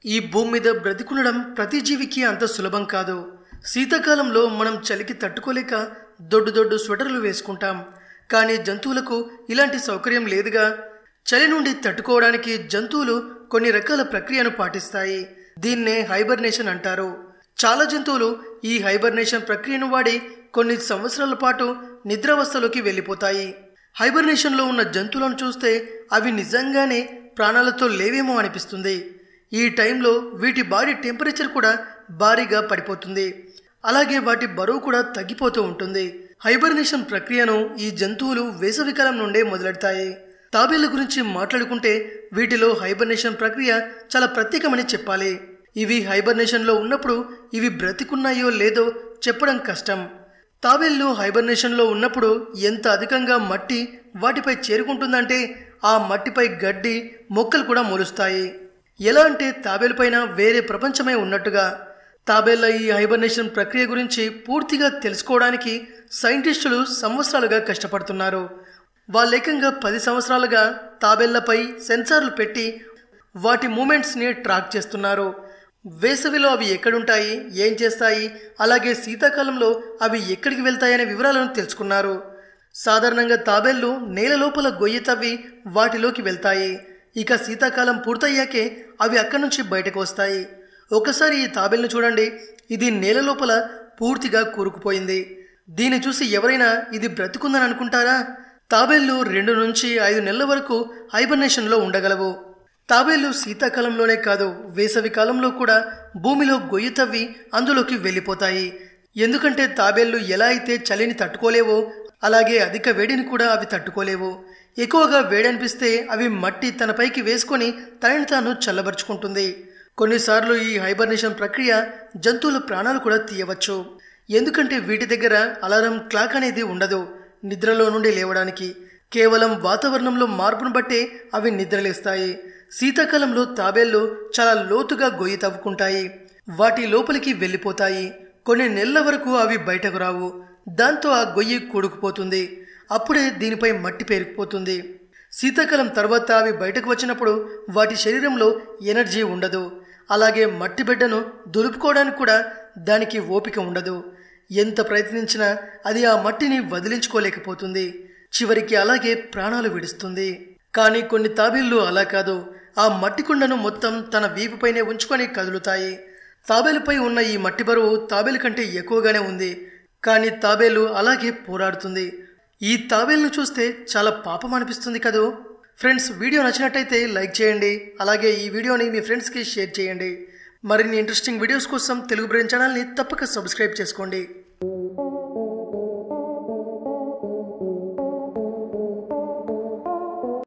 ఈ భూమి మీద బ్రతికుండడం ప్రతి జీవికి అంత సులభం కాదు శీతాకాలంలో మనం చలికి తట్టుకోలేక దొడ్డు దొడ్డు స్వెటర్లు వేసుకుంటాం కానీ జంతువులకు ఇలాంటి సౌకర్యం లేదుగా చలి నుండి తట్టుకోవడానికి జంతువులు కొన్ని రకాల ప్రక్రియను పాటిస్తాయి దీన్నే హైబర్నేషన్ అంటారు చాలా జంతువులు ఈ హైబర్నేషన్ ప్రక్రియను వాడి కొన్ని సంవత్సరాల పాటు నిద్రావస్థలోకి వెళ్ళిపోతాయి హైబర్నేషన్లో ఉన్న జంతువులను చూస్తే అవి నిజంగానే ప్రాణాలతో లేవేమో అనిపిస్తుంది ఈ టైంలో వీటి బాడీ టెంపరేచర్ కూడా భారీగా పడిపోతుంది అలాగే వాటి బరువు కూడా తగ్గిపోతూ ఉంటుంది హైబర్నేషన్ ప్రక్రియను ఈ జంతువులు వేసవికాలం నుండే మొదలెడతాయి తాబేళ్ల గురించి మాట్లాడుకుంటే వీటిలో హైబర్నేషన్ ప్రక్రియ చాలా ప్రత్యేకమని చెప్పాలి ఇవి హైబర్నేషన్లో ఉన్నప్పుడు ఇవి బ్రతికున్నాయో లేదో చెప్పడం కష్టం తాబేళ్లు హైబర్నేషన్లో ఉన్నప్పుడు ఎంత అధికంగా మట్టి వాటిపై చేరుకుంటుందంటే ఆ మట్టిపై గడ్డి మొక్కలు కూడా మొలుస్తాయి ఎలా అంటే తాబేలుపైన వేరే ప్రపంచమే ఉన్నట్టుగా తాబేళ్ల ఈ హైబర్నేషన్ ప్రక్రియ గురించి పూర్తిగా తెలుసుకోవడానికి సైంటిస్టులు సంవత్సరాలుగా కష్టపడుతున్నారు వాళ్ళేకంగా పది సంవత్సరాలుగా తాబేళ్లపై సెన్సార్లు పెట్టి వాటి మూమెంట్స్ని ట్రాక్ చేస్తున్నారు వేసవిలో అవి ఎక్కడుంటాయి ఏం చేస్తాయి అలాగే శీతాకాలంలో అవి ఎక్కడికి వెళ్తాయనే వివరాలను తెలుసుకున్నారు సాధారణంగా తాబేళ్లు నేల లోపల గొయ్యి తవ్వి వాటిలోకి వెళ్తాయి ఇక శీతాకాలం పూర్తయ్యాకే అవి అక్కడి నుంచి బయటకు వస్తాయి ఒకసారి ఈ తాబేల్ను చూడండి ఇది నేల లోపల పూర్తిగా కూరుకుపోయింది దీన్ని చూసి ఎవరైనా ఇది బ్రతుకుందని అనుకుంటారా తాబేళ్లు రెండు నుంచి ఐదు నెలల వరకు హైబర్నేషన్లో ఉండగలవు తాబేళ్లు శీతాకాలంలోనే కాదు వేసవి కాలంలో కూడా భూమిలో గొయ్యి తవ్వి అందులోకి వెళ్ళిపోతాయి ఎందుకంటే తాబేళ్లు ఎలా అయితే చలిని తట్టుకోలేవో అలాగే అధిక వేడిని కూడా అవి తట్టుకోలేవు ఎక్కువగా వేడనిపిస్తే అవి మట్టి తనపైకి వేసుకొని తనని తాను చల్లబరుచుకుంటుంది కొన్నిసార్లు ఈ హైబర్నేషన్ ప్రక్రియ జంతువుల ప్రాణాలు కూడా తీయవచ్చు ఎందుకంటే వీటి దగ్గర అలారం క్లాక్ అనేది ఉండదు నిద్రలో నుండి లేవడానికి కేవలం వాతావరణంలో మార్పును బట్టే అవి నిద్రలేస్తాయి శీతాకాలంలో తాబేళ్లు చాలా లోతుగా గొయ్యి తవ్వుకుంటాయి వాటి లోపలికి వెళ్ళిపోతాయి కొన్ని నెలల వరకు అవి బయటకు రావు దాంతో ఆ గొయ్యి కూడుకుపోతుంది అప్పుడే దీనిపై మట్టి పేరుకుపోతుంది శీతాకాలం తర్వాత అవి బయటకు వచ్చినప్పుడు వాటి శరీరంలో ఎనర్జీ ఉండదు అలాగే మట్టి బిడ్డను దులుపుకోవడానికి కూడా దానికి ఓపిక ఉండదు ఎంత ప్రయత్నించినా అది ఆ మట్టిని వదిలించుకోలేకపోతుంది చివరికి అలాగే ప్రాణాలు విడుస్తుంది కానీ కొన్ని తాబేళ్లు అలా కాదు ఆ మట్టి కుండను మొత్తం తన వీపుపైనే ఉంచుకొని కదులుతాయి తాబేలుపై ఉన్న ఈ మట్టి బరువు తాబేలు కంటే ఎక్కువగానే ఉంది కానీ తాబేలు అలాగే పోరాడుతుంది ఈ తాబేలును చూస్తే చాలా పాపం అనిపిస్తుంది కదూ ఫ్రెండ్స్ వీడియో నచ్చినట్టయితే లైక్ చేయండి అలాగే ఈ వీడియోని మీ ఫ్రెండ్స్కి షేర్ చేయండి మరిన్ని ఇంట్రెస్టింగ్ వీడియోస్ కోసం తెలుగు బ్రెయిన్ ఛానల్ని తప్పక సబ్స్క్రైబ్ చేసుకోండి